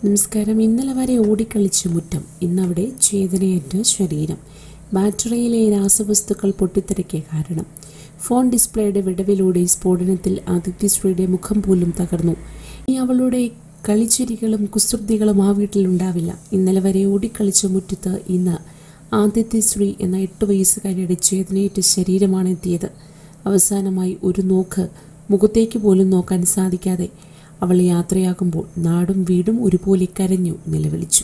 നമസ്കാരം ഇന്നലെ വരെ ഓടിക്കളിച്ച മുറ്റം ഇന്നവിടെ ചേതനയേറ്റ ശരീരം ബാറ്ററിയിലെ രാസവസ്തുക്കൾ പൊട്ടിത്തെറിക്കിയ കാരണം ഫോൺ ഡിസ്പ്ലേയുടെ വിടവിലൂടെ സ്ഫോടനത്തിൽ ആദിത്യശ്രീയുടെ മുഖം പോലും തകർന്നു ഇനി അവളുടെ കളിച്ചിരികളും കുസൃതികളും ആ വീട്ടിലുണ്ടാവില്ല ഇന്നലെ വരെ ഓടിക്കളിച്ച മുറ്റത്ത് ഇന്ന് ആദിത്യശ്രീ എന്ന എട്ട് വയസ്സുകാരിയുടെ ചേതനയേറ്റ ശരീരമാണ് എത്തിയത് അവസാനമായി ഒരു നോക്ക് മുഖത്തേക്ക് പോലും നോക്കാൻ സാധിക്കാതെ അവൾ യാത്രയാകുമ്പോൾ നാടും വീടും ഒരുപോലെ കരഞ്ഞു നിലവിളിച്ചു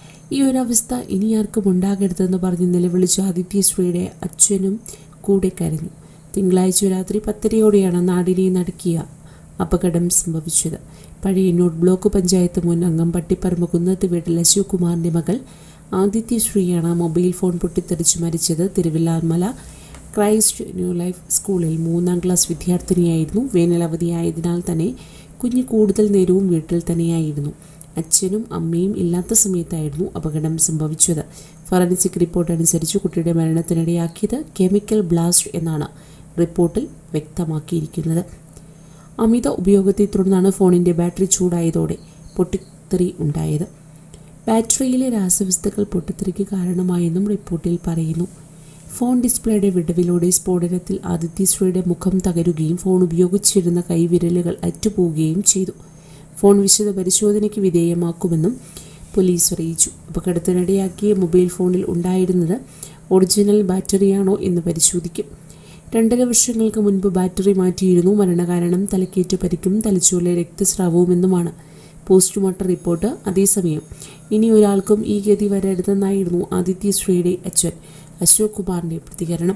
ഈ ഒരവസ്ഥ ഇനി ആർക്കും ഉണ്ടാകരുതെന്ന് പറഞ്ഞ് നിലവിളിച്ച ആദിത്യശ്രീയുടെ അച്ഛനും കൂടെ കരഞ്ഞു തിങ്കളാഴ്ച രാത്രി പത്തരയോടെയാണ് നാടിനെ നടുക്കിയ അപകടം സംഭവിച്ചത് പഴയന്നൂർ ബ്ലോക്ക് പഞ്ചായത്ത് മുൻ അംഗം പട്ടിപ്പറമ്പ് കുന്നത്ത് വീട്ടിൽ അശോക് കുമാറിൻ്റെ മകൾ ആദിത്യശ്രീയാണ് മൊബൈൽ ഫോൺ പൊട്ടിത്തെറിച്ച് മരിച്ചത് തിരുവില്ലാമല ക്രൈസ്റ്റ് ന്യൂ ലൈഫ് സ്കൂളിൽ മൂന്നാം ക്ലാസ് വിദ്യാർത്ഥിനിയായിരുന്നു വേനൽ അവധിയായതിനാൽ തന്നെ കുഞ്ഞ് കൂടുതൽ നേരവും വീട്ടിൽ തന്നെയായിരുന്നു അച്ഛനും അമ്മയും ഇല്ലാത്ത സമയത്തായിരുന്നു അപകടം സംഭവിച്ചത് ഫോറൻസിക് റിപ്പോർട്ട് അനുസരിച്ച് കുട്ടിയുടെ മരണത്തിനിടയാക്കിയത് കെമിക്കൽ ബ്ലാസ്റ്റ് എന്നാണ് റിപ്പോർട്ടിൽ വ്യക്തമാക്കിയിരിക്കുന്നത് അമിത ഉപയോഗത്തെ തുടർന്നാണ് ഫോണിൻ്റെ ബാറ്ററി ചൂടായതോടെ പൊട്ടിത്തെറി ഉണ്ടായത് ബാറ്ററിയിലെ രാസവസ്തുക്കൾ പൊട്ടിത്തെറിക്ക് കാരണമായെന്നും റിപ്പോർട്ടിൽ പറയുന്നു ഫോൺ ഡിസ്പ്ലേയുടെ വിടവിലൂടെ സ്ഫോടനത്തിൽ ആദിത്യശ്രീയുടെ മുഖം തകരുകയും ഫോൺ ഉപയോഗിച്ചിരുന്ന കൈവിരലുകൾ അറ്റുപോവുകയും ചെയ്തു ഫോൺ വിശദ പരിശോധനയ്ക്ക് വിധേയമാക്കുമെന്നും പോലീസ് അറിയിച്ചു അപകടത്തിനിടയാക്കിയ മൊബൈൽ ഫോണിൽ ഉണ്ടായിരുന്നത് ഒറിജിനൽ ബാറ്ററിയാണോ എന്ന് പരിശോധിക്കും രണ്ടര വർഷങ്ങൾക്ക് മുൻപ് ബാറ്ററി മാറ്റിയിരുന്നു മരണകാരണം തലക്കേറ്റ് പരിക്കും തലച്ചോറിലെ രക്തസ്രാവവുമെന്നുമാണ് പോസ്റ്റ്മോർട്ടം റിപ്പോർട്ട് അതേസമയം ഇനി ഒരാൾക്കും ഈ ഗതി വരരുതെന്നായിരുന്നു ആദിത്യശ്രീയുടെ അച്ഛൻ അശോക് കുമാറിൻ്റെ പ്രതികരണം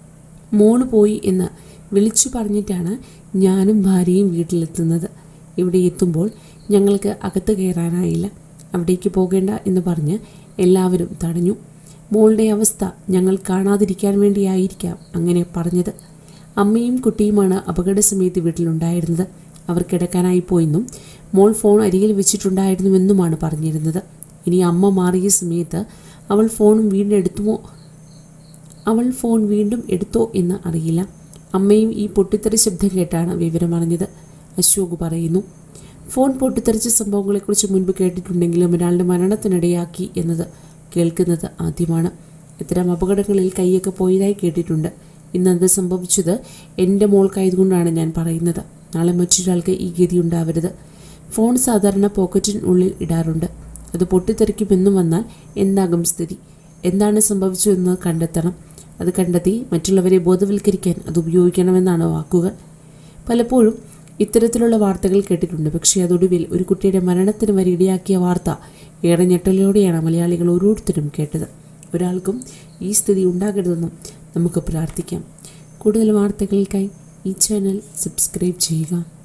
മോള് പോയി എന്ന് വിളിച്ചു പറഞ്ഞിട്ടാണ് ഞാനും ഭാര്യയും വീട്ടിലെത്തുന്നത് ഇവിടെ എത്തുമ്പോൾ ഞങ്ങൾക്ക് അകത്ത് കയറാനായില്ല അവിടേക്ക് പോകേണ്ട എന്ന് പറഞ്ഞ് എല്ലാവരും തടഞ്ഞു മോളുടെ അവസ്ഥ ഞങ്ങൾ കാണാതിരിക്കാൻ വേണ്ടിയായിരിക്കാം അങ്ങനെ പറഞ്ഞത് അമ്മയും കുട്ടിയുമാണ് അപകട സമയത്ത് വീട്ടിലുണ്ടായിരുന്നത് അവർ കിടക്കാനായി പോയെന്നും മോൾ ഫോൺ അരികിൽ വെച്ചിട്ടുണ്ടായിരുന്നുവെന്നുമാണ് പറഞ്ഞിരുന്നത് ഇനി അമ്മ മാറിയ സമയത്ത് അവൾ ഫോണും വീണ്ടും എടുത്തുമോ അവൾ ഫോൺ വീണ്ടും എടുത്തോ എന്ന് അറിയില്ല അമ്മയും ഈ പൊട്ടിത്തെറി ശബ്ദം കേട്ടാണ് വിവരമറിഞ്ഞത് അശോക് പറയുന്നു ഫോൺ പൊട്ടിത്തെറിച്ച സംഭവങ്ങളെക്കുറിച്ച് മുൻപ് കേട്ടിട്ടുണ്ടെങ്കിലും ഒരാളുടെ മരണത്തിനിടയാക്കി എന്നത് കേൾക്കുന്നത് ആദ്യമാണ് ഇത്തരം അപകടങ്ങളിൽ കൈയൊക്കെ പോയതായി കേട്ടിട്ടുണ്ട് ഇന്നത് സംഭവിച്ചത് എൻ്റെ മോൾക്കായതുകൊണ്ടാണ് ഞാൻ പറയുന്നത് നാളെ മറ്റൊരാൾക്ക് ഈ ഗതി ഉണ്ടാവരുത് ഫോൺ സാധാരണ പോക്കറ്റിനുള്ളിൽ ഇടാറുണ്ട് അത് പൊട്ടിത്തെറിക്കുമെന്നും വന്നാൽ എന്താകും സ്ഥിതി എന്താണ് സംഭവിച്ചതെന്ന് കണ്ടെത്തണം അത് കണ്ടെത്തി മറ്റുള്ളവരെ ബോധവൽക്കരിക്കാൻ അത് ഉപയോഗിക്കണമെന്നാണ് വാക്കുകൾ പലപ്പോഴും ഇത്തരത്തിലുള്ള വാർത്തകൾ കേട്ടിട്ടുണ്ട് പക്ഷേ അതൊടുവിൽ ഒരു കുട്ടിയുടെ മരണത്തിന് വരെ ഇടയാക്കിയ വാർത്ത ഏറെ ഞെട്ടലോടെയാണ് മലയാളികൾ ഓരോരുത്തരും കേട്ടത് ഒരാൾക്കും ഈ സ്ഥിതി ഉണ്ടാകരുതെന്നും നമുക്ക് പ്രാർത്ഥിക്കാം കൂടുതൽ വാർത്തകൾക്കായി ഈ ചാനൽ സബ്സ്ക്രൈബ് ചെയ്യുക